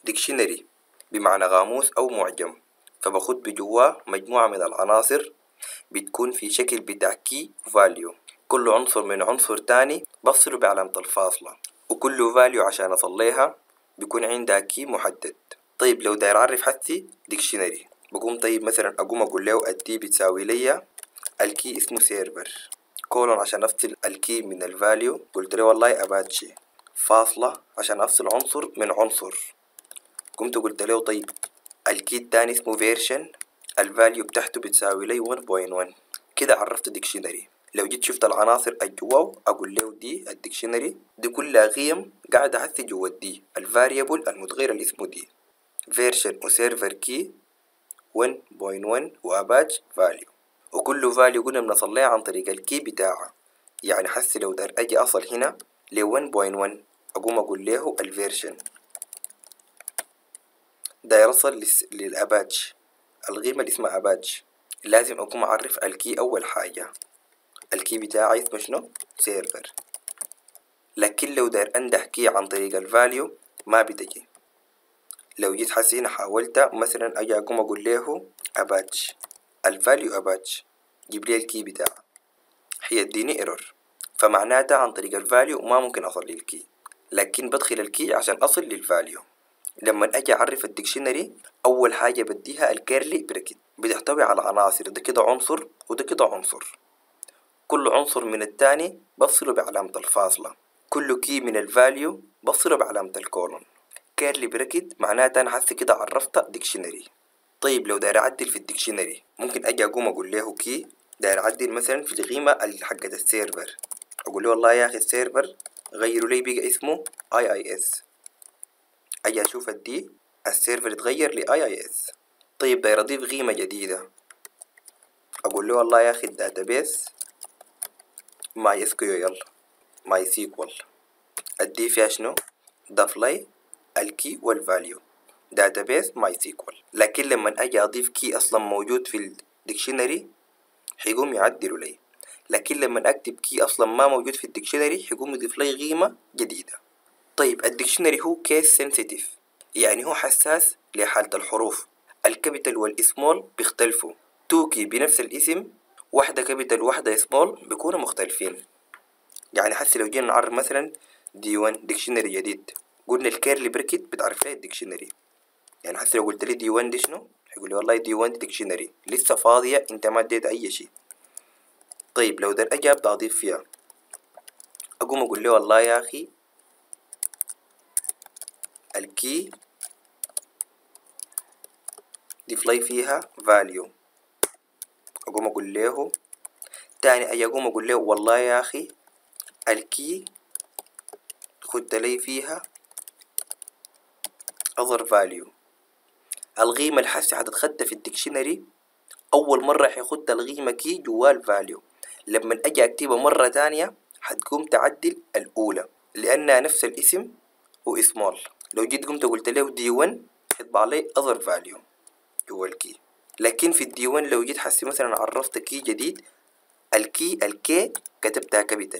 ديكشنري بمعنى قاموس أو معجم فبخد بجواه مجموعة من العناصر بتكون في شكل بتاع كي فاليو كل عنصر من عنصر تاني بفصله بعلامة الفاصلة وكل فاليو عشان أصليها بيكون عندها كي محدد طيب لو داير أعرف حثي ديكشنري بقوم طيب مثلا أقوم أقول له الدي بتساوي ليا الكي اسمه سيرفر كولون عشان أفصل الكي من الفاليو قلت له والله أباتشي فاصلة عشان أفصل عنصر من عنصر قمت قلت له طيب الكي التاني اسمه فيرشن الفاليو بتاعته بتساوي لي 1.1 كده عرفت ديكشنري لو جيت شفت العناصر الجواو اقول له دي الديكشنري دي كلها قيم قاعدة حثي جوا الدي الفاريبل المتغير اللي اسمه دي فيرشن وسيرفر كي 1.1 واباج فاليو وكل فاليو قلنا بنصليها عن طريق الكي بتاعها يعني حسي لو دار اجي اصل هنا ل 1.1 اقوم اقول له الفيرشن داير اصل للاباج القيمة اللي اسمها اباج لازم اقوم اعرف الكي اول حاجة الكي بتاعي اسمه شنو سيرفر لكن لو داير انده كي عن طريق الفاليو ما بتجي لو جيت حسينا حاولت مثلا اجي اقوم اقول له اباتش الفاليو اباتش جيب لي الكي بتاعه حيديني ايرور فمعناتها عن طريق الفاليو ما ممكن اصل للكي لكن بدخل الكي عشان اصل للفاليو لما اجي اعرف الديكشنري اول حاجه بديها الكيرلي بريكت بتحتوي على عناصر ده كده عنصر وده كده عنصر كل عنصر من التاني بفصله بعلامة الفاصلة كل كي من الفاليو بفصله بعلامة الكولون كيرلي بريكت معناتها انا حاسس كده عرفت ديكشنري طيب لو داير اعدل في الديكشنري ممكن اجي اقوم اقول له كي داير اعدل مثلا في القيمة حقت السيرفر اقول له والله يا اخي السيرفر غيروا لي بقى اسمه اي اي اس اجي اشوف الدي السيرفر اتغير ل اي اي اس طيب داير اضيف قيمة جديدة اقول له والله يا اخي الداتابيس ماي اس كيو ال ماي سيكوال ادي فيها شنو ضاف لي الكي والفاليو داتابيس ماي سيكوال لكن لما اجي اضيف كي اصلا موجود في الديكشنري حيقوم يعدلوا لي لكن لما اكتب كي اصلا ما موجود في الديكشنري حيقوم يضيف لي قيمة جديدة طيب الديكشنري هو كيس سنسيتيف يعني هو حساس لحالة الحروف الكابيتال والاسمول بيختلفوا توكي بنفس الاسم واحدة كابيتال واحدة سمول بيكونوا مختلفين يعني حسي لو جينا نعرف مثلا دي 1 ديكشنري جديد قلنا الكيرلي بريكت بتعرف لي الديكشنري يعني حسي لو قلت لي دي 1 دي شنو هيقول لي والله دي 1 ديكشنري لسه فاضية انت ما اديت اي شيء طيب لو در اجي ابدا اضيف فيها اقوم اقول له والله يا اخي الكي ضيف لي فيها value اقوم اقول له تاني اجي اقوم اقول له والله يا اخي الكي خدت لي فيها other value القيمة الحسي حتتخدى في الديكشنري أول مرة حيخد القيمة كي جوا الفاليو لما أجي أكتبها مرة تانية حتقوم تعدل الأولى لأنها نفس الاسم واسمول لو جيت قمت قلت له دي 1 حيطبع لي other value جوا الكي لكن في الدي 1 لو جيت حسي مثلا عرفت كي جديد الكي الكي كتبتها كابيتال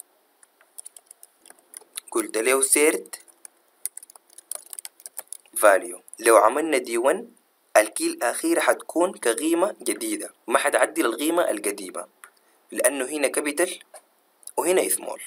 قلت له سيرت فاليو لو عملنا دي 1 الكي الأخيرة حتكون كقيمة جديدة ما حتعدل القيمة القديمة لأنه هنا كابيتال وهنا سمول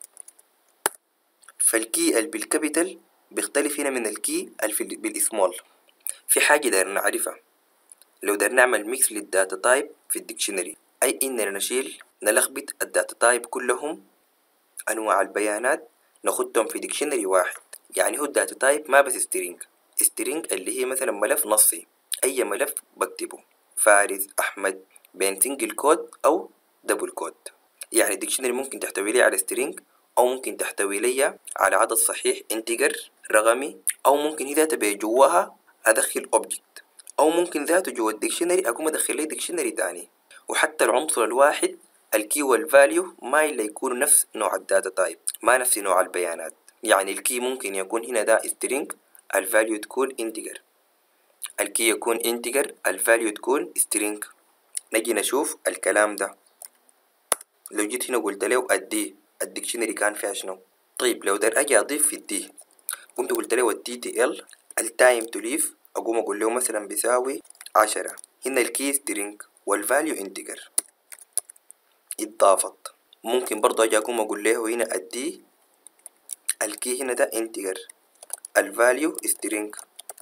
فالكي بالكابيتال بيختلف هنا من الكي بالسمول في حاجة داير نعرفها لو داير نعمل ميكس للداتا تايب في الديكشنري أي إننا نشيل نلخبط الداتا تايب كلهم أنواع البيانات نخدهم في ديكشنري واحد يعني هو الداتا تايب ما بس سترينج سترينج اللي هي مثلا ملف نصي أي ملف بكتبه فارس أحمد بين سنجل كود أو دبل كود يعني الديكشنري ممكن تحتوي لي على سترينج أو ممكن تحتوي لي على عدد صحيح انتجر رقمي أو ممكن هي ذاتها جواها أدخل أوبجكت أو ممكن ذاته جوا الديكشنري أقوم أدخل لي ديكشنري تاني وحتى العنصر الواحد الكي والفاليو ما إلا يكونوا نفس نوع الداتا تايب ما نفس نوع البيانات يعني الكي ممكن يكون هنا ده string الفاليو تكون انتجر الكي يكون انتجر الفاليو تكون string نجي نشوف الكلام ده لو جيت هنا قلت له الدي الديكشنري كان فيها شنو طيب لو در اجي اضيف في الدي قمت قلت له الدي تي ال التايم تو ليف اقوم اقول له مثلا بيساوي عشرة هنا الكي سترينج والفاليو انتجر اتضافت ممكن برضه اجي اقوم اقول له هنا ادي الكي هنا ده انتجر الفاليو سترينج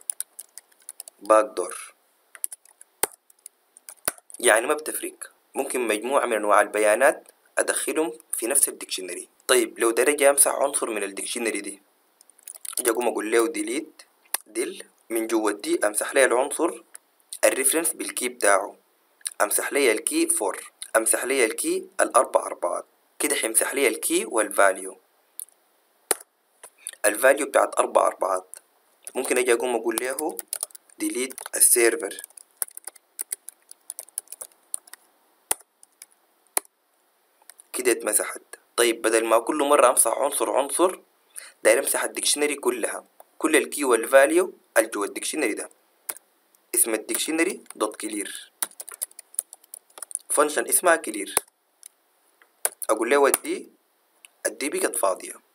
باقدر يعني ما بتفرق ممكن مجموعة من أنواع البيانات أدخلهم في نفس الديكشنري طيب لو درجة أمسح عنصر من الديكشنري دي أجي أقوم أقول له ديليت ديل من جوا دي أمسح لي العنصر الريفرنس بالكي بتاعه أمسح لي الكي فور أمسح لي الكي الأربع أربعات كده حيمسح لي الكي والفاليو الفاليو بتاعت أربع أربعات ممكن أجي أقوم أقول له ديليت السيرفر كده اتمسحت طيب بدل ما كل مرة أمسح عنصر عنصر داير أمسح الديكشنري كلها كل الكي والفاليو الجوا الديكشنري ده اسم الديكشنري دوت كلير فانكشن اسمها كلير أقول له ودي الدي بقت فاضية